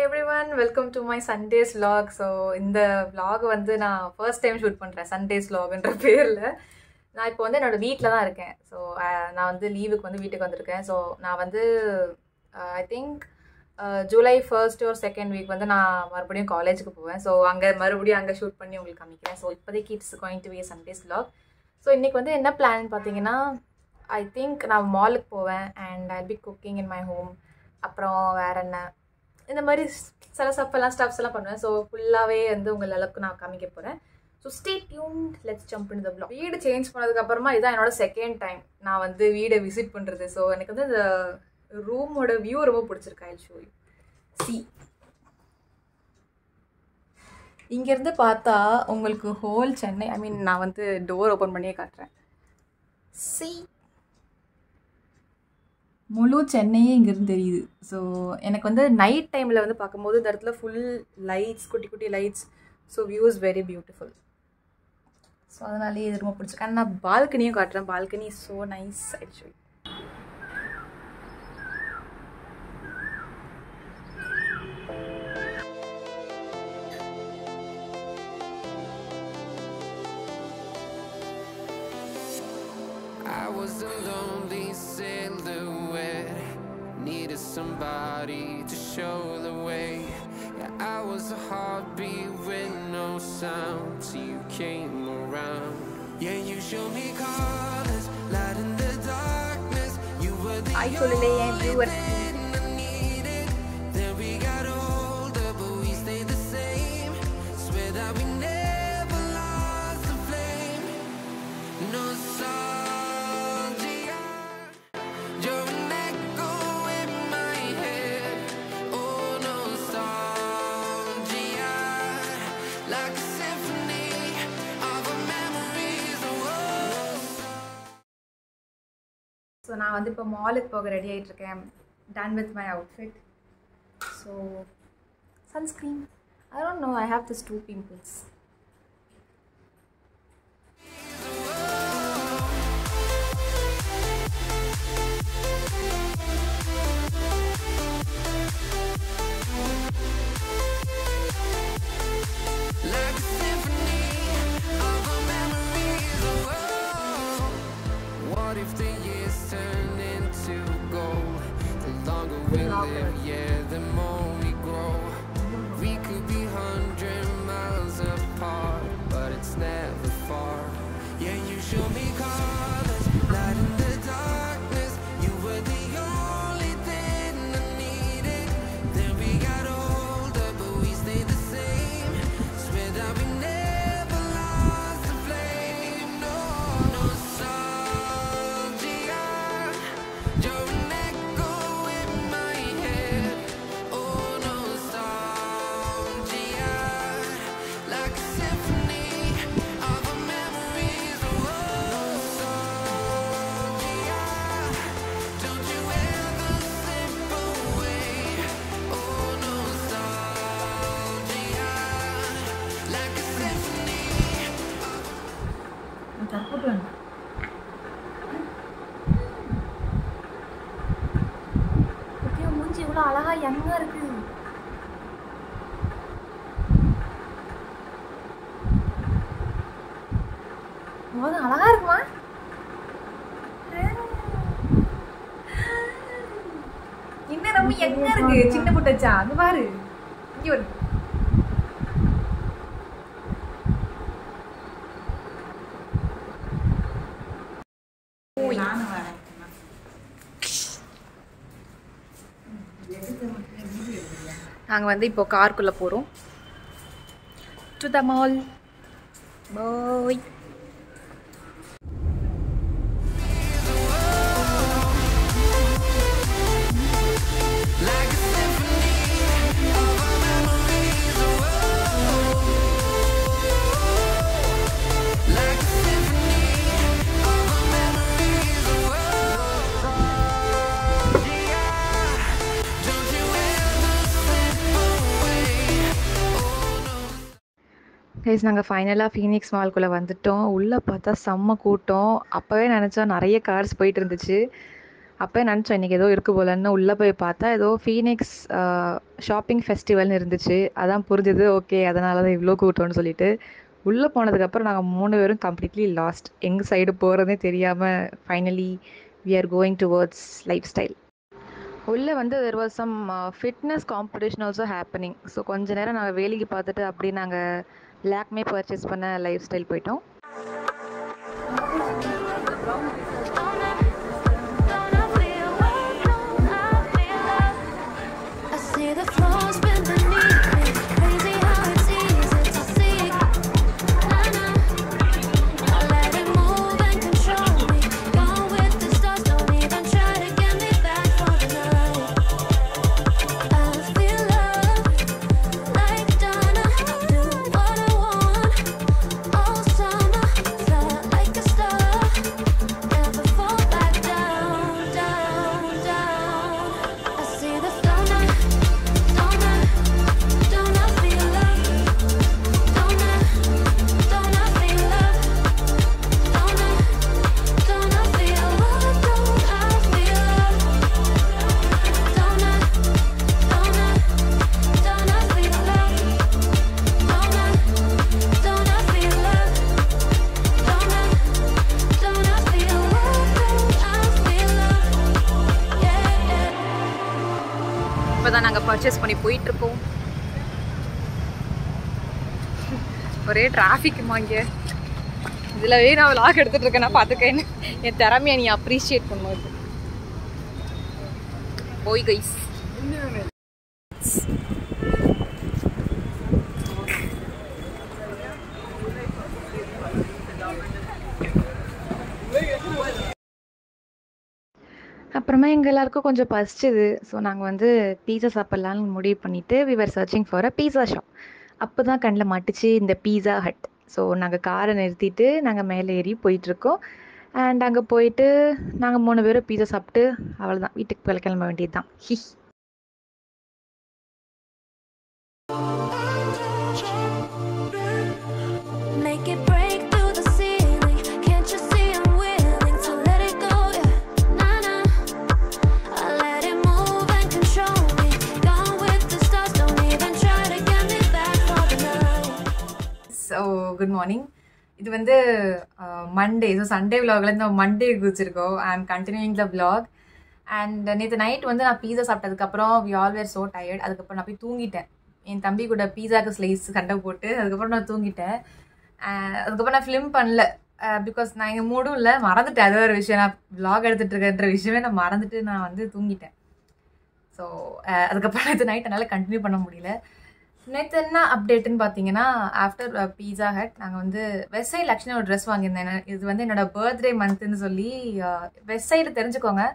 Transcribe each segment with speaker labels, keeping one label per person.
Speaker 1: Every everyone welcome to my Sundays vlog so இந்த vlog வந்து நான் ஃபர்ஸ்ட் டைம் ஷூட் பண்ணுறேன் சண்டேஸ் vlogன்ற பேரில் நான் இப்போ வந்து என்னோட வீட்டில் தான் இருக்கேன் ஸோ நான் வந்து லீவுக்கு வந்து வீட்டுக்கு வந்திருக்கேன் ஸோ நான் வந்து ஐ திங்க் ஜூலை ஃபர்ஸ்ட் ஒரு செகண்ட் வீக் வந்து நான் மறுபடியும் காலேஜுக்கு போவேன் ஸோ அங்கே மறுபடியும் அங்கே ஷூட் பண்ணி உங்களுக்கு காமிக்கிறேன் ஸோ இப்போதைக்கு it's going to be Sundays vlog so இன்றைக்கி வந்து என்ன பிளான் பார்த்தீங்கன்னா ஐ திங்க் நான் மாலுக்கு போவேன் and I be cooking in my home அப்புறம் வேற என்ன இந்த மாதிரி சில ஸ்டெப்பெல்லாம் ஸ்டெப்ஸ் எல்லாம் பண்ணுவேன் ஸோ ஃபுல்லாகவே வந்து உங்கள் அளவுக்கு நான் காமிக்க போகிறேன் so stay tuned let's jump in the vlog வீடு சேஞ்ச் பண்ணதுக்கப்புறமா இதான் என்னோட செகண்ட் டைம் நான் வந்து வீடை விசிட் பண்ணுறது ஸோ எனக்கு வந்து இந்த ரூமோட வியூ ரொம்ப பிடிச்சிருக்கு ஐ ஷோ யூ சி இங்கேருந்து பார்த்தா உங்களுக்கு ஹோல் சென்னை ஐ மீன் நான் வந்து டோர் ஓப்பன் பண்ணியே காட்டுறேன் சி முழு சென்னையே இங்கேருந்து தெரியுது ஸோ எனக்கு வந்து நைட் டைமில் வந்து பார்க்கும்போது இந்த இடத்துல ஃபுல் லைட்ஸ் குட்டி குட்டி lights so view is very beautiful so அதனாலேயே இது ரொம்ப பிடிச்சிருக்கு ஆனால் நான் பால்கனியும் காட்டுறேன் balcony so nice actually
Speaker 2: I was a lonely silhouette. Needed somebody to show the way. Yeah, I was a heartbeat with no sound till you came around. Yeah, you showed me colors, light in the darkness. You were the
Speaker 1: I சொல்லலே என் viewers
Speaker 2: thing I needed. Then we got older, but we stayed the same. Swear that we never lost the flame. Nostalgia. You're an echo in my head. Oh, nostalgia. Like a symphony of our memories. Oh,
Speaker 1: so நான் வந்து இப்போ மாலுக்கு போக ready ஆகிட்டு இருக்கேன் done with my outfit so sunscreen I don't know I have this two pimples
Speaker 2: like a symphony of our memories. Oh, what if the years turn into gold? The longer we live, yeah, the more we grow. We could be hundred miles apart, but it's never far. Yeah, you show me colors, light in the darkness. You were the only thing I needed. Then we got older, but we stayed the same. Swear that we never lost the flame. No, nostalgia. You're an echo in my head. Oh, nostalgia. Like a symphony of our memories. Oh, nostalgia. Don't you ever slip away. Oh, nostalgia. Like a symphony.
Speaker 1: தற்போட்டு வேண்டாம் okay மூஞ்சி இவ்வளோ அழகா யங்கா இருக்கு போது அழகா இருக்குமா இன்னும் ரொம்ப யங்கா இருக்கு சின்ன புட்டச்சா அது பாரு இங்க ஒரு நாங்கள் வந்து இப்போ காருக்குள்ளே போகிறோம் to the mall bye
Speaker 2: Like a symphony of our memories. Oh, like a symphony of our memories. Oh, yeah. Don't you ever slip away. Oh no.
Speaker 1: Guys நாங்கள் ஃபைனலாக ஃபீனிக்ஸ் மால்குள்ளே வந்துட்டோம் உள்ளே பார்த்தா செம்ம கூட்டம் அப்போவே நினச்சோம் நிறைய கார்ஸ் போயிட்டு இருந்துச்சு அப்போ நினச்சோம் இன்றைக்கி ஏதோ இருக்கு போலன்னு உள்ளே போய் பார்த்தா ஏதோ ஃபீனிக்ஸ் ஷாப்பிங் ஃபெஸ்டிவல்னு இருந்துச்சு அதான் புரிஞ்சுது ஓகே அதனால தான் இவ்வளோ கூட்டம்னு சொல்லிட்டு உள்ளே போனதுக்கப்புறம் நாங்கள் மூணு பேரும் கம்ப்ளீட்லி லாஸ்ட் எங்கள் சைடு போகிறதே தெரியாமல் finally we are going towards lifestyle உள்ளே வந்து there was some fitness competition also happening so கொஞ்ச நேரம் நாங்கள் வேலைக்கு பார்த்துட்டு அப்படியே நாங்கள் லேக்மே பர்ச்சேஸ் பண்ண லைஃப் ஸ்டைல் போயிட்டோம்
Speaker 3: I see the flaws beneath me. Crazy how it's easy to see. Nah, nah. I let it move and control me. Gone with the stars, don't even try to get me back for the night. I feel love like Donna. Do what I want all summer. Fly like a star. Never fall back down, down, down. I see the flow now. Don't I, don't I feel love? Don't I, don't I feel love? Don't I, don't I feel love? Don't I feel love? Don't I, don't I, don't I feel love? Don't I, don't I feel love? Don't I, don't I feel love? Don't I feel love? Yeah, yeah.
Speaker 1: இப்போ தான் நாங்கள் purchase பண்ணி போயிட்டுருக்கோம் ஒரே டிராஃபிக்குமா இங்கே இதில் நான் vlog எடுத்துகிட்டு இருக்கேன் நான் பார்த்துக்கேன் என் திறமையை நீ அப்ரிஷியேட் பண்ணும்போது போய் கைஸ் அப்புறமா எங்கள் எல்லாருக்கும் கொஞ்சம் பசிச்சுது ஸோ நாங்கள் வந்து பீஸா சாப்பிட்லான்னு முடிவு பண்ணிவிட்டு we were searching for a pizza shop அப்போ தான் கண்ணில் மாட்டுச்சு இந்த பீஸா ஹட் ஸோ நாங்கள் காரை நிறுத்திட்டு நாங்கள் மேலே ஏறி போயிட்டுருக்கோம் அண்ட் அங்கே போயிட்டு நாங்கள் மூணு பேரும் பீஸா சாப்பிட்டு அவ்வளோதான் வீட்டுக்கு போய் கிளம்ப வேண்டியது தான் ஹி
Speaker 3: Make it break through the ceiling. Can't you see I'm willing to let it go? Yeah, nah nah. I let it move and control me. Gone with the stars, don't even try to get me back for the night.
Speaker 1: So good morning இது வந்து Monday so Sunday விலாக்லேருந்து நம்ம Monday குதிச்சிருக்கோம் I am continuing the vlog and நேற்று night வந்து நான் pizza சாப்பிட்டதுக்கப்புறம் we all were so tired அதுக்கப்புறம் நான் போய் தூங்கிட்டேன் என் தம்பி கூட பீஸாக்கு ஸ்லைஸ் சண்டை போட்டு அதுக்கப்புறம் நான் தூங்கிட்டேன் அஹ் அதுக்கப்புறம் நான் ஃபிலிம் பண்ணல பிகாஸ் நான் எங்கள் மூடும் இல்லை மறந்துட்டேன் அது ஒரு விஷயம் நான் விலாக் எடுத்துகிட்டு இருக்கன்ற விஷயமே நான் மறந்துட்டு நான் வந்து தூங்கிட்டேன் ஸோ அதுக்கப்புறம் நேற்று நைட் என்னால் கண்டினியூ பண்ண முடியல நேற்று என்ன அப்டேட்டுன்னு பார்த்தீங்கன்னா ஆஃப்டர் பீஸா ஹட் நாங்கள் வந்து வெஸ்ட் சைடு ஆக்சுவலி ஒரு ட்ரெஸ் வாங்கியிருந்தேன் என்ன- இது வந்து என்னோட பர்த்டே மந்த்துன்னு சொல்லி வெஸ்ட் சைடு தெரிஞ்சுக்கோங்க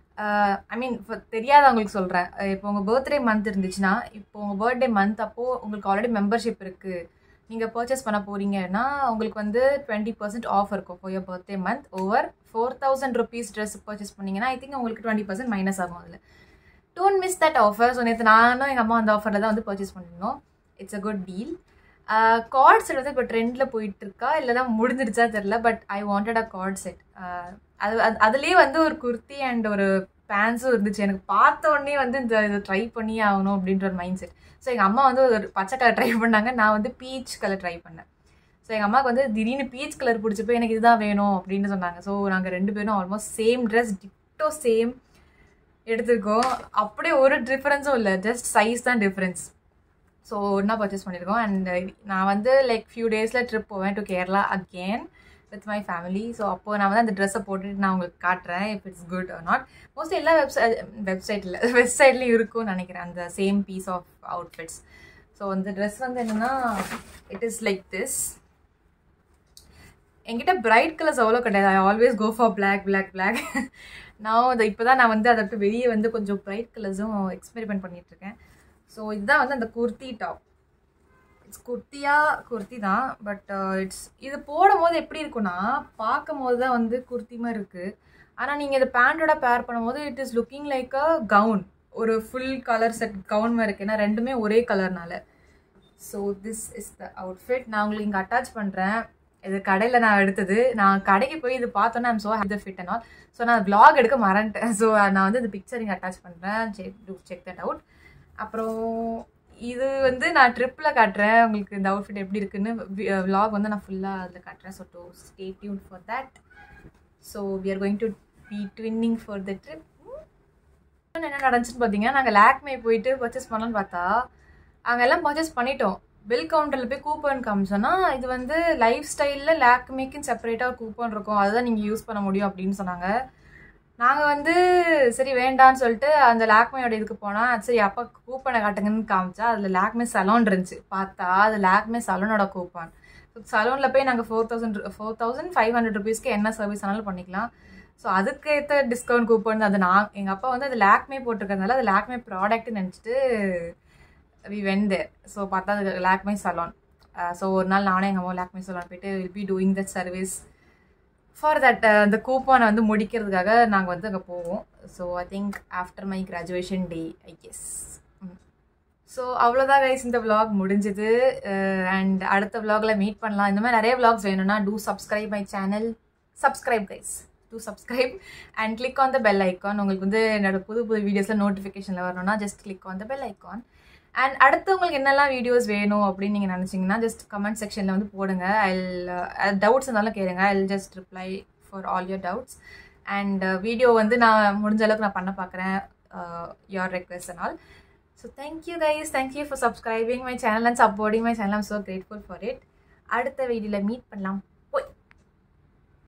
Speaker 1: ஐ மீன் இப்போ தெரியாதவங்களுக்கு சொல்கிறேன் இப்போ உங்கள் பர்த்டே மந்த் இருந்துச்சுன்னா இப்போ உங்கள் பர்த்டே மந்த் அப்போது உங்களுக்கு ஆல்ரெடி மெம்பர்ஷிப் இருக்குது நீங்கள் பர்ச்சேஸ் பண்ண போகிறீங்கன்னா உங்களுக்கு வந்து டுவெண்ட்டி பர்சன்ட் ஆஃப் இருக்கும் for your birthday month over four thousand rupees dress purchase பண்ணீங்கன்னா ஐ திங்க் உங்களுக்கு டுவெண்ட்டி பர்சன்ட் மைனஸ் ஆகும் அதில் don't miss that offer so நேற்று நானும் எங்கள் அம்மா அந்த ஆஃபரில் தான் வந்து பர்ச்சேஸ் பண்ணியிருந்தோம் it's a good deal coord set வந்து இப்போ ட்ரெண்டில் போயிட்டு இருக்கா இல்லை தான் முடிஞ்சிருச்சா தெரில but I wanted a coord set அது அது- அதுலேயே வந்து ஒரு குர்த்தி அண்ட் ஒரு பேண்ட்ஸும் இருந்துச்சு எனக்கு பார்த்த உடனே வந்து இந்த இது ட்ரை பண்ணி ஆகணும் அப்படின்ற ஒரு மைண்ட் செட் ஸோ எங்கள் அம்மா வந்து ஒரு பச்சை கலர் ட்ரை பண்ணாங்க நான் வந்து பீச் கலர் ட்ரை பண்ணேன் ஸோ எங்கள் அம்மாவுக்கு வந்து திடீர்னு பீச் கலர் பிடிச்சி போய் எனக்கு இதுதான் வேணும் அப்படின்னு சொன்னாங்க ஸோ நாங்கள் ரெண்டு பேரும் ஆல்மோஸ்ட் சேம் ட்ரெஸ் டிக்டோ சேம் எடுத்திருக்கோம் அப்படியே ஒரு டிஃப்ரென்ஸும் இல்லை ஜஸ்ட் சைஸ் தான் டிஃப்ரென்ஸ் ஸோ ஒன்றா பர்ச்சேஸ் பண்ணியிருக்கோம் அண்ட் நான் வந்து லைக் ஃபியூ டேஸில் ட்ரிப் போவேன் to Kerala again with my family so அப்போ நான் வந்து அந்த ட்ரெஸ்ஸை போட்டுட்டு நான் உங்களுக்கு காட்டுறேன் if it's good or not mostly எல்லா வெப்சைட் வெப்சைட்டில் வெப்சைட்லேயும் இருக்கும்னு நினைக்கிறேன் அந்த same piece of outfits so அந்த ட்ரெஸ் வந்து என்னென்னா இட் இஸ் லைக் திஸ் என்கிட்ட பிரைட் கலர்ஸ் அவ்வளோ கிடையாது I always go for black black black நான் அதை இப்போ தான் நான் வந்து அதை விட்டு வெளியே வந்து கொஞ்சம் பிரைட் கலர்ஸும் எக்ஸ்பெரிமெண்ட் பண்ணிட்டு இருக்கேன் ஸோ இதுதான் வந்து அந்த குர்த்தி டாப் இட்ஸ் குர்த்தியா குர்த்தி தான் பட் இட்ஸ் இது போடும்போது எப்படி இருக்குன்னா பார்க்கும் போது தான் வந்து குர்த்தி மாதிரி இருக்குது ஆனால் நீங்கள் இது பேண்டோட பேர் பண்ணும்போது it is looking like a gown ஒரு ஃபுல் கலர் செட் கவுன் மாதிரி இருக்கு ஏன்னா ரெண்டுமே ஒரே கலர்னால so this is the outfit நான் உங்களுக்கு இங்கே அட்டாச் பண்ணுறேன் இது கடையில் நான் எடுத்தது நான் கடைக்கு போய் இது பார்த்தோன்னா I'm so happy the fit and all so நான் vlog எடுக்க மறந்துட்டேன் ஸோ நான் வந்து இந்த பிக்சர் இங்கே அட்டாச் பண்ணுறேன் check to check that out அப்புறம் இது வந்து நான் ட்ரிப்பில் காட்டுறேன் உங்களுக்கு இந்த அவுட்ஃபிட் எப்படி இருக்குன்னு vlog வந்து நான் ஃபுல்லாக அதில் காட்டுறேன் so do stay tuned for that so we are going to be twinning for the trip என்ன நடந்துச்சுன்னு பார்த்தீங்கன்னா நாங்கள் லேக்மே போயிட்டு பர்ச்சேஸ் பண்ணலாம்னு பார்த்தா அங்கே எல்லாம் பர்ச்சேஸ் பண்ணிட்டோம் பில் கவுண்டரில் போய் கூப்பன் காமிச்சோன்னா இது வந்து லைஃப் ஸ்டைலில் லேக்மேக்குன்னு செப்பரேட்டாக ஒரு கூப்பன் இருக்கும் அதுதான் நீங்கள் யூஸ் பண்ண முடியும் அப்படின்னு சொன்னாங்க நாங்கள் வந்து சரி வேண்டான்னு சொல்லிட்டு அந்த லேக்மேயோட இதுக்கு போனால் சரி அப்பா கூப்பனை காட்டுங்கன்னு காமிச்சா அதில் லேக்மே சலோன் இருந்துச்சு பார்த்தா அது லேக்மே சலூனோட கூப்பன் சலூனில் போய் நாங்கள் four thousand four thousand five hundred ருபீஸ்க்கு என்ன சர்வீஸ் ஆனாலும் பண்ணிக்கலாம் ஸோ அதுக்கு ஏற்ற டிஸ்கவுண்ட் கூப்பன் அது நான் எங்கள் அப்பா வந்து அது லேக்மே போட்டிருக்கறதுனால அது லேக்மே ப்ராடக்ட்னு நினச்சிட்டு வி வெண்ட் ஸோ பார்த்தா அது லேக்மே சலான் ஸோ ஒரு நாள் நானே எங்கள் அம்மா லேக்மே சலான் போயிட்டு will be doing that service for that அந்த கூப்பனை வந்து முடிக்கிறதுக்காக நாங்கள் வந்து அங்கே போவோம் so I think after my graduation day I guess so அவ்வளோதான் கைஸ் இந்த vlog முடிஞ்சுது அண்ட் அடுத்த vlogல மீட் பண்ணலாம் இந்த மாதிரி நிறைய vlogs வேணும்னா do subscribe my channel subscribe guys do subscribe and click on the bell icon உங்களுக்கு வந்து என்னோட புது புது வீடியோஸில் நோட்டிஃபிகேஷனில் வரணும்னா just click on the bell icon and அடுத்து உங்களுக்கு என்னெல்லாம் வீடியோஸ் வேணும் அப்படின்னு நீங்கள் நினச்சிங்கன்னா ஜஸ்ட் கமெண்ட் செக்ஷனில் வந்து போடுங்க ஐ டவுட்ஸ் இருந்தாலும் கேளுங்க I just reply for all your doubts and video வந்து நான் முடிஞ்ச அளவுக்கு நான் பண்ண பார்க்குறேன் your request and all so thank you guys thank you for subscribing my channel and supporting my channel I'm so grateful for it அடுத்த வீடியோவில் மீட் பண்ணலாம்